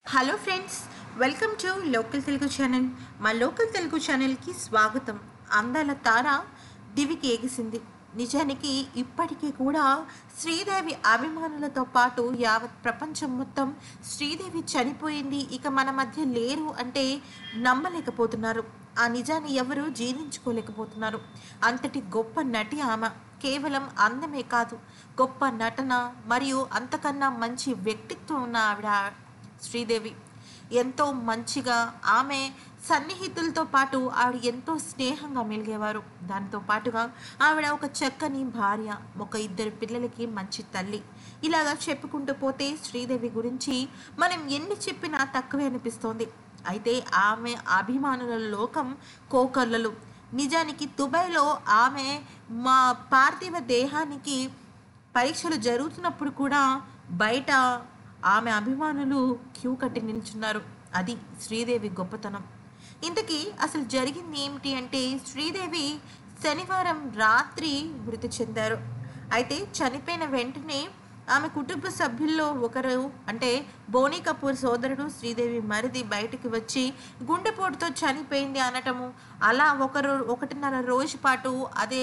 hello friends welcome to local Telugu channel మా local Telugu ఛానల్కి స్వాగతం అందాల తార దివికి ఎగిసింది నిజానికి ఇప్పటికీ కూడా శ్రీదేవి అభిమానులతో పాటు యావత్ ప్రపంచం మొత్తం శ్రీదేవి చనిపోయింది ఇక మన మధ్య లేరు అంటే నమ్మలేకపోతున్నారు ఆ నిజాన్ని ఎవరు జీర్ణించుకోలేకపోతున్నారు అంతటి గొప్ప నటి ఆమె కేవలం అందమే కాదు గొప్ప నటన మరియు అంతకన్నా మంచి వ్యక్తిత్వం ఉన్న ఆవిడ శ్రీదేవి ఎంతో మంచిగా ఆమె సన్నిహితులతో పాటు ఆవిడ ఎంతో స్నేహంగా మెలిగేవారు దాంతో పాటుగా ఆవిడ ఒక చక్కని భార్య ఒక ఇద్దరు పిల్లలకి మంచి తల్లి ఇలాగా చెప్పుకుంటూ పోతే శ్రీదేవి గురించి మనం ఎన్ని చెప్పినా తక్కువే అనిపిస్తోంది అయితే ఆమె అభిమానుల లోకం కోకర్లలు నిజానికి దుబాయ్లో ఆమె మా పార్థివ దేహానికి పరీక్షలు జరుగుతున్నప్పుడు కూడా బయట ఆమె అభిమానులు క్యూ కట్టి నిల్చున్నారు అది శ్రీదేవి గొప్పతనం ఇంతకీ అసలు జరిగింది ఏమిటి అంటే శ్రీదేవి శనివారం రాత్రి మృతి చెందారు అయితే చనిపోయిన వెంటనే ఆమె కుటుంబ సభ్యుల్లో ఒకరు అంటే బోనీ కపూర్ సోదరుడు శ్రీదేవి మరిది బయటికి వచ్చి గుండెపోటుతో చనిపోయింది అనటము అలా ఒకరు ఒకటిన్నర రోజు పాటు అదే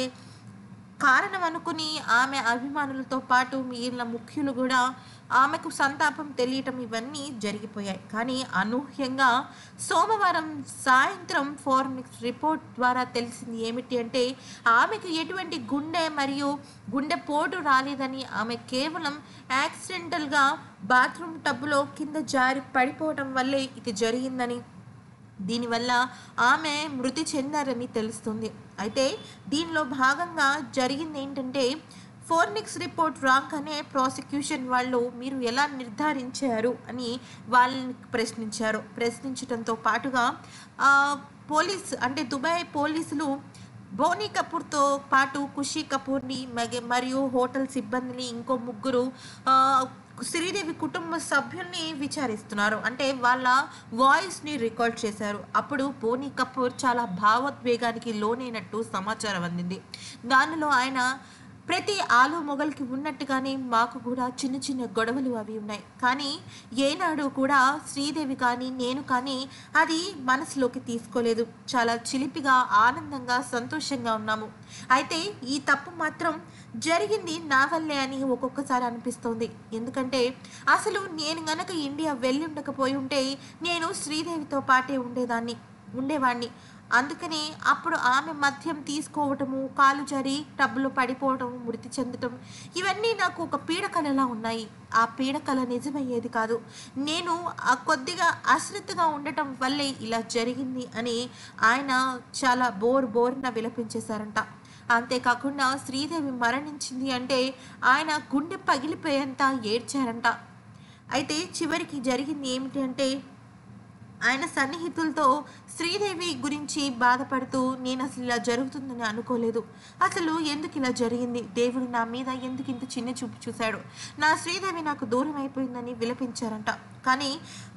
కారణం అనుకుని ఆమె అభిమానులతో పాటు మిగిలిన ముఖ్యులు కూడా ఆమెకు సంతాపం తెలియటం ఇవన్నీ జరిగిపోయాయి కానీ అనూహ్యంగా సోమవారం సాయంత్రం ఫోర్నిక్స్ రిపోర్ట్ ద్వారా తెలిసింది ఏమిటి అంటే ఆమెకు ఎటువంటి గుండె మరియు గుండె పోటు రాలేదని ఆమె కేవలం యాక్సిడెంటల్గా బాత్రూమ్ టబ్లో కింద జారి పడిపోవటం వల్లే ఇది జరిగిందని దీనివల్ల ఆమె మృతి చెందారని తెలుస్తుంది అయితే దీనిలో భాగంగా జరిగింది ఏంటంటే ఫోర్నిక్స్ రిపోర్ట్ రాగానే ప్రాసిక్యూషన్ వాళ్ళు మీరు ఎలా నిర్ధారించారు అని వాళ్ళని ప్రశ్నించారు ప్రశ్నించడంతో పాటుగా ఆ, పోలీస్ అంటే దుబాయ్ పోలీసులు బోనీ కపూర్తో పాటు ఖుషీ కపూర్ని మగ- మరియు హోటల్ సిబ్బందిని ఇంకో ముగ్గురు ఆ, శ్రీదేవి కుటుంబ సభ్యుల్ని విచారిస్తున్నారు అంటే వాళ్ళ వాయిస్ని రికార్డ్ చేశారు అప్పుడు బోనీ కపూర్ చాలా భావోద్వేగానికి లోనైనట్టు సమాచారం అందింది దానిలో ఆయన ప్రతి ఆలు మొగల్కి ఉన్నట్టుగానే మాకు కూడా చిన్న చిన్న గొడవలు అవి ఉన్నాయి కానీ ఏనాడు కూడా శ్రీదేవి కానీ నేను కానీ అది మనసులోకి తీసుకోలేదు చాలా చిలిపిగా ఆనందంగా సంతోషంగా ఉన్నాము అయితే ఈ తప్పు మాత్రం జరిగింది నా వల్లే అని ఒక్కొక్కసారి అనిపిస్తోంది ఎందుకంటే అసలు నేను గనక ఇండియా వెళ్ళి ఉండకపోయి ఉంటే నేను శ్రీదేవితో పాటే ఉండేదాన్ని ఉండేవాడిని అందుకని అప్పుడు ఆమె మద్యం తీసుకోవటము కాలు జరి టబ్బులో పడిపోవటము మృతి చెందటం ఇవన్నీ నాకు ఒక పీడకలలా ఉన్నాయి ఆ పీడకల నిజమయ్యేది కాదు నేను ఆ కొద్దిగా అశ్రద్ధగా ఉండటం వల్లే ఇలా జరిగింది అని ఆయన చాలా బోర్ బోర్న విలపించేశారంట అంతేకాకుండా శ్రీదేవి మరణించింది అంటే ఆయన గుండె పగిలిపోయేంత ఏడ్చారంట అయితే చివరికి జరిగింది ఏమిటి అంటే ఆయన సన్నిహితులతో శ్రీదేవి గురించి బాధపడుతూ నేను అసలు ఇలా జరుగుతుందని అనుకోలేదు అసలు ఎందుకు ఇలా జరిగింది దేవుడు నా మీద ఎందుకు ఇంత చిన్న చూపు చూశాడు నా శ్రీదేవి నాకు దూరం అయిపోయిందని విలపించారంట కానీ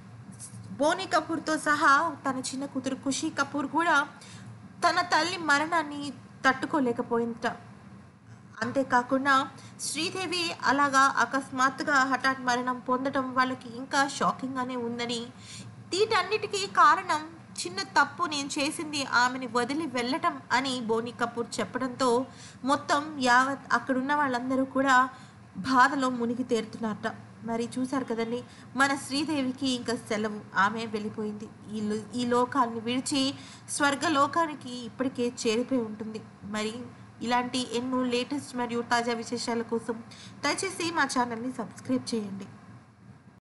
బోనీ కపూర్తో సహా తన చిన్న కూతురు ఖుషీ కపూర్ కూడా తన తల్లి మరణాన్ని తట్టుకోలేకపోయిందట అంతేకాకుండా శ్రీదేవి అలాగా అకస్మాత్తుగా హఠాత్ మరణం పొందడం వాళ్ళకి ఇంకా షాకింగ్గానే ఉందని వీటన్నిటికీ కారణం చిన్న తప్పు నేను చేసింది ఆమెని వదిలి వెళ్ళటం అని బోనీ కపూర్ చెప్పడంతో మొత్తం యావత్ అక్కడున్న వాళ్ళందరూ కూడా బాధలో మునిగి తేరుతున్నారట మరి చూశారు కదండి మన శ్రీదేవికి ఇంకా సెలవు ఆమె వెళ్ళిపోయింది ఈ లో- ఈ లోకాన్ని విడిచి స్వర్గలోకానికి ఇప్పటికే చేరిపోయి ఉంటుంది మరి ఇలాంటి ఎన్నో లేటెస్ట్ మరియు తాజా విశేషాల కోసం దయచేసి మా ఛానల్ని సబ్స్క్రైబ్ చేయండి